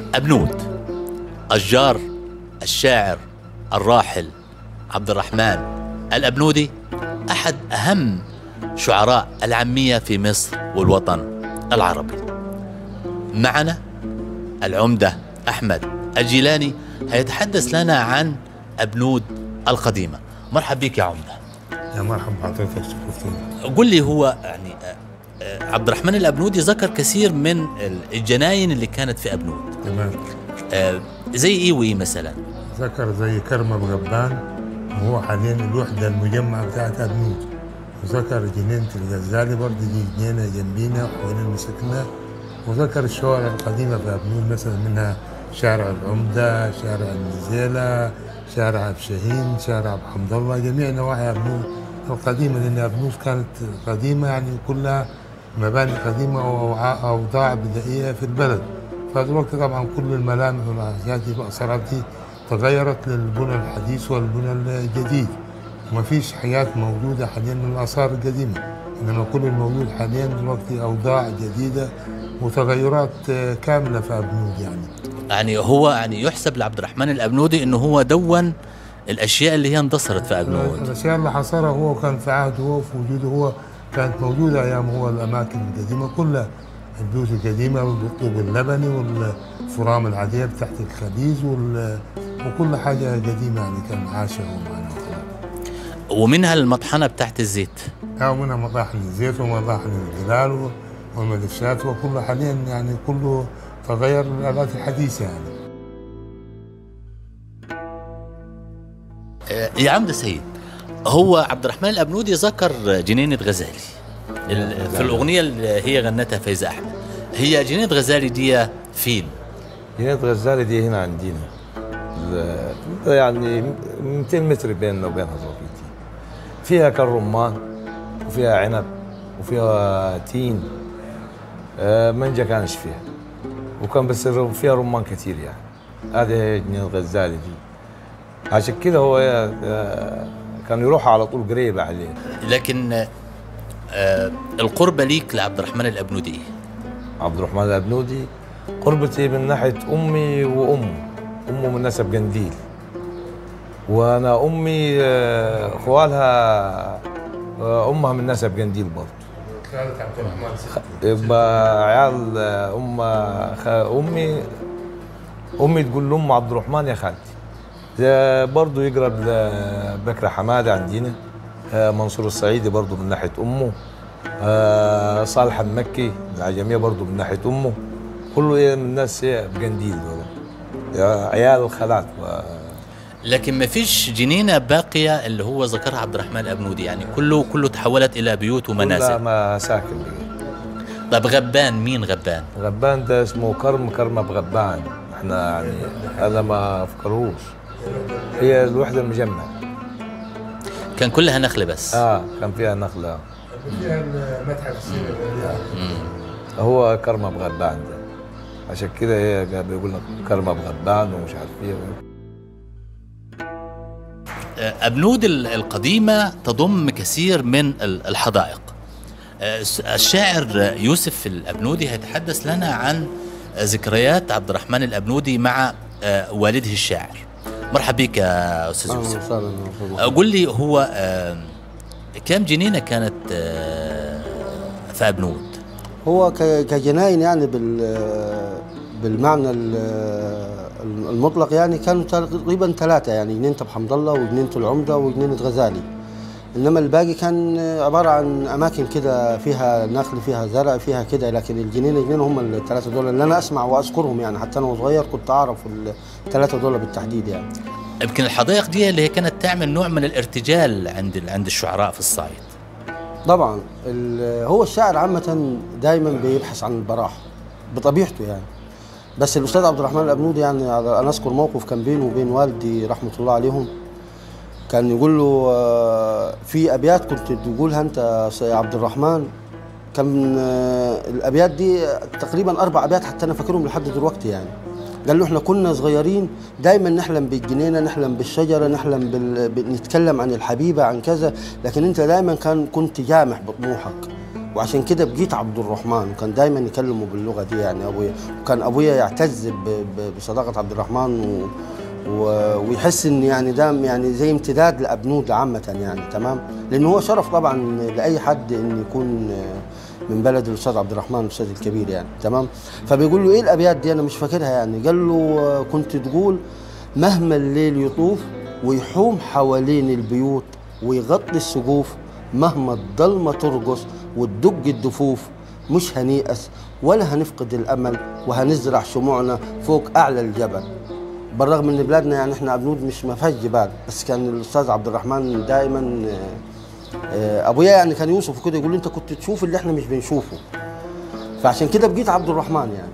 أبنود أشجار الشاعر الراحل عبد الرحمن الأبنودي أحد أهم شعراء العامية في مصر والوطن العربي معنا العمدة أحمد الجيلاني هيتحدث لنا عن أبنود القديمة مرحب بك يا عمدة يا مرحبا بحضرتك شرفتني قل لي هو يعني آه، آه، عبد الرحمن الأبنودي ذكر كثير من الجناين اللي كانت في أبنود تمام آه، زي إيه وإيه مثلا ذكر زي كرمة بغبان وهو حاليا الوحدة المجمعة بتاعت أبنود وذكر جنينة الغزالي برضه دي جنينة جنبينا وين مسكنا وذكر الشوارع القديمة في أبنود مثلا منها شارع العمدة شارع النزيلة شارع أبو شاهين شارع أبو حمد الله جميع نواحي أبنود القديمة لأن أبنود كانت قديمة يعني كلها مباني قديمة وأوعاء- أوضاع بدائية في البلد فدلوقتي طبعا كل الملامح والأحياء دي والأسرار دي تغيرت للبنى الحديث والبنى الجديد وما فيش حاجات موجودة حاليا من الآثار القديمة إنما كل الموجود حاليا دلوقتي أوضاع جديدة وتغيرات آه، كاملة في أبنود يعني يعني هو يعني يحسب لعبد الرحمن الأبنودي أنه هو دون الأشياء اللي هي اندثرت في أبنود الأشياء اللي حصرها هو كان في عهده هو في وجوده هو كانت موجودة أيام هو الأماكن القديمة كلها البيوت القديمة والطوب اللبني والفرام العادية بتاعت الخبيز وال... وكل حاجة قديمة يعني كان عاشها هو معنا ومنها المطحنة بتاعت الزيت أو منها مطاحن الزيت ومطاحن الهلال والمدشات وكل حاليا يعني كله تغير الآلات الحديثة يعني آه، يا عمد سيد هو عبد الرحمن الأبنودي ذكر جنينة غزالي ال- في الأغنية اللي هي غنتها فايزة أحمد هي جنينة غزالي دي فين؟ جنينة غزالة دي هنا عندنا ال- يعني 200 متر بيننا وبينها زوبيتي فيها كان رمان وفيها عنب وفيها تين آه، منجا كانش فيها وكان بس الر- فيها رمان كتير يعني هذه هي جنينة غزالة دي عشان كده هو آه، كان يروح على طول قريبة عليه لكن آه القربة ليك لعبد الرحمن الأبنودي إيه؟ عبد الرحمن الأبنودي قربتي من ناحية أمي وأمه أمه من نسب قنديل وأنا أمي آه، خوالها آه، أمها من نسب قنديل برضه خالد عبد الرحمن يبقى عيال آه، أم خ- أمي أمي تقول لأم عبد الرحمن يا خالتي ده برضه يقرب لبكرة حمادة عندنا آه، منصور الصعيدي برضه من ناحية أمه آه، صالح المكي العجمية برضه من ناحية أمه كله إيه من الناس إيه بقنديل دول يا عيال الخالات و- لكن ما فيش جنينة باقية اللي هو ذكرها عبد الرحمن الأبنودي يعني كله كله تحولت إلى بيوت كلها ومنازل مساكن بقى. طب غبان مين غبان؟ غبان ده اسمه كرم كرمة بغبان احنا يعني هذا ما افكروش هي الوحدة المجمعة كان كلها نخلة بس اه كان فيها نخلة فيها المتحف السينما هو كرمة بغبان ده عشان كده هي قاعد بيقول لك كرمة بغبان ومش عارف ايه آه، أبنود ال- القديمة تضم كثير من ال- الحدائق آه، الس- الشاعر يوسف الأبنودي هيتحدث لنا عن آه، ذكريات عبد الرحمن الأبنودي مع آه، والده الشاعر مرحبا بك يا أستاذ يوسف آه، قل لي هو آه، كم جنينة كانت آه، في أبنود هو ك- كجناين يعني بال بالمعنى ال- المطلق يعني كانوا تقريبا ثلاثة يعني جنينة أبو حمد الله وجنينة العمدة وجنينة غزالي إنما الباقي كان عبارة عن أماكن كده فيها نخل فيها زرع فيها كده لكن الجنينة جنينة هم الثلاثة دول اللي أنا أسمع وأذكرهم يعني حتى أنا وصغير كنت أعرف الثلاثة دول بالتحديد يعني يمكن الحدائق دي اللي هي كانت تعمل نوع من الارتجال عند عند الشعراء في الصعيد طبعا ال- هو الشاعر عامة دايما بيبحث عن البراح بطبيعته يعني بس الأستاذ عبد الرحمن الأبنودي يعني أنا أذكر موقف كان بينه وبين والدي رحمة الله عليهم كان يقول له آه، في أبيات كنت تقولها أنت يا عبد الرحمن كان آه، الأبيات دي تقريبا أربع أبيات حتى أنا فاكرهم لحد دلوقتي يعني قال له احنا كنا صغيرين دايما نحلم بالجنينه نحلم بالشجره نحلم بال... ب- نتكلم عن الحبيبه عن كذا لكن انت دايما كان كنت جامح بطموحك وعشان كده بقيت عبد الرحمن وكان دايما يكلموا باللغه دي يعني ابويا وكان ابويا يعتز ب- ب- بصداقه عبد الرحمن و و- ويحس ان يعني ده يعني زي امتداد لابنود عامه يعني تمام لان هو شرف طبعا لاي حد ان يكون من بلد الاستاذ عبد الرحمن الاستاذ الكبير يعني تمام فبيقول له ايه الابيات دي انا مش فاكرها يعني قال له كنت تقول مهما الليل يطوف ويحوم حوالين البيوت ويغطي السقوف مهما الضلمه ترقص وتدق الدفوف مش هنيأس ولا هنفقد الامل وهنزرع شموعنا فوق اعلى الجبل بالرغم ان بلادنا يعني احنا ابنود مش ما فيهاش جبال بس كان الاستاذ عبد الرحمن دائما آه، آه، ابويا يعني كان يوصف كده يقول لي انت كنت تشوف اللي احنا مش بنشوفه فعشان كده بقيت عبد الرحمن يعني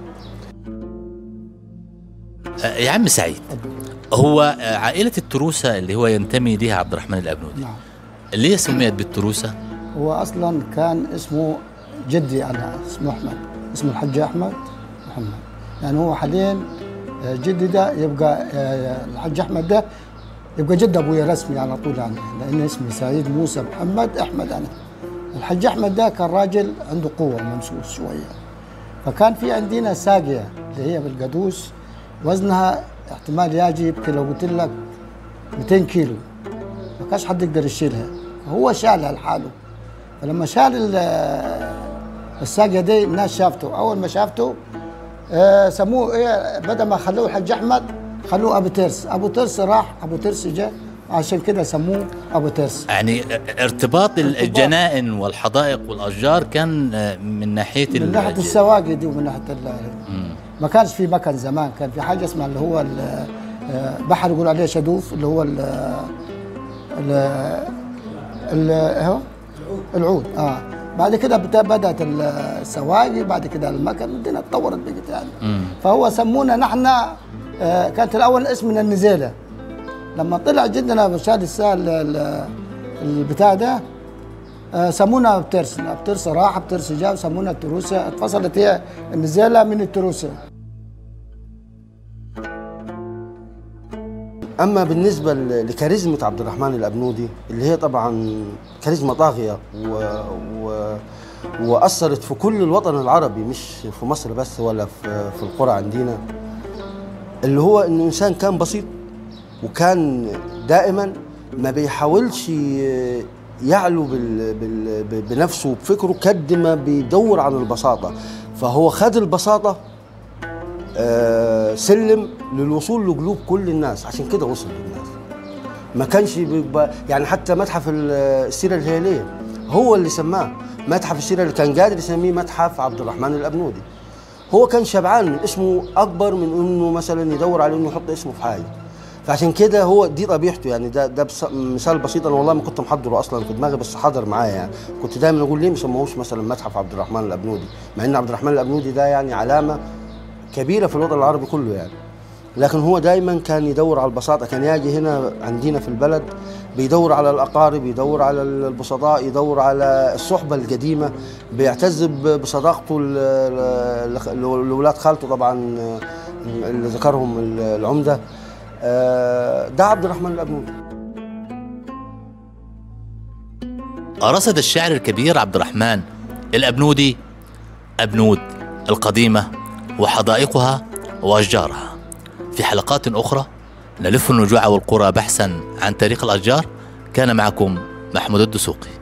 آه، يا عم سعيد هو آه، عائلة التروسة اللي هو ينتمي ليها عبد الرحمن الأبنودي نعم ليه سميت بالتروسة؟ هو اصلا كان اسمه جدي انا اسمه احمد اسمه الحاج احمد محمد يعني هو حاليا آه، جدي ده يبقى آه، الحاج احمد ده يبقى جد ابويا رسمي على طول يعني لان اسمي سعيد موسى محمد احمد انا الحاج احمد ده كان راجل عنده قوه ممسوس شويه فكان في عندنا ساقيه اللي هي بالقدوس وزنها احتمال يجي يمكن لو قلت لك 200 كيلو ما كانش حد يقدر يشيلها هو شالها لحاله فلما شال ال- الساقيه دي الناس شافته اول ما شافته آه سموه ايه بدل ما خلوه الحاج احمد خلوه ابو ترس ابو ترس راح ابو ترس جاء عشان كده سموه ابو ترس يعني آه، ارتباط الجنائن والحدائق والأشجار كان آه، من ناحية من ال- ناحيه السواقي دي ومن ناحيه ال- ما كانش في مكان زمان كان في حاجه اسمها اللي هو ال- آه، بحر يقول عليه شدوف اللي هو ال ال ال- هو العود اه بعد كده بت- بدات السواقي بعد كده المكن الدنيا اتطورت بقت يعني فهو سمونا نحن آه كانت الاول اسمنا النزيله لما طلع جدنا شال السال ال- البتاع ده آه، سمونا بترس بترس راح بترس جاء وسمونا التروسة اتفصلت هي النزالة من التروسة اما بالنسبه ل- لكاريزما عبد الرحمن الابنودي اللي هي طبعا كاريزما طاغيه و... و... واثرت في كل الوطن العربي مش في مصر بس ولا في, في القرى عندنا اللي هو انه انسان كان بسيط وكان دائما ما بيحاولش ي- يعلو بال... بال... ب- بنفسه وبفكره قد ما بيدور عن البساطه فهو خد البساطه آه، سلم للوصول لقلوب كل الناس عشان كده وصل للناس ما كانش بيبقى يعني حتى متحف ال- السيره الهلاليه هو اللي سماه متحف السيره اللي كان قادر يسميه متحف عبد الرحمن الابنودي هو كان شبعان اسمه اكبر من انه مثلا يدور على انه يحط اسمه في حاجه فعشان كده هو دي طبيعته يعني ده ده بس مثال بسيط انا والله ما كنت محضره اصلا في دماغي بس حضر معايا يعني كنت دايما اقول ليه ما سموهوش مثلا متحف عبد الرحمن الابنودي مع ان عبد الرحمن الابنودي ده يعني علامه كبيره في الوطن العربي كله يعني لكن هو دايما كان يدور على البساطه كان يجي هنا عندنا في البلد بيدور على الاقارب يدور على البسطاء يدور على الصحبه القديمه بيعتز ب- بصداقته ل- ل- لولاد خالته طبعا اللي ذكرهم العمده آه، ده عبد الرحمن الابنودي رصد الشاعر الكبير عبد الرحمن الأبنودي أبنود القديمة وحدائقها وأشجارها في حلقات أخرى نلف النجوع والقرى بحثا عن تاريخ الأشجار كان معكم محمود الدسوقي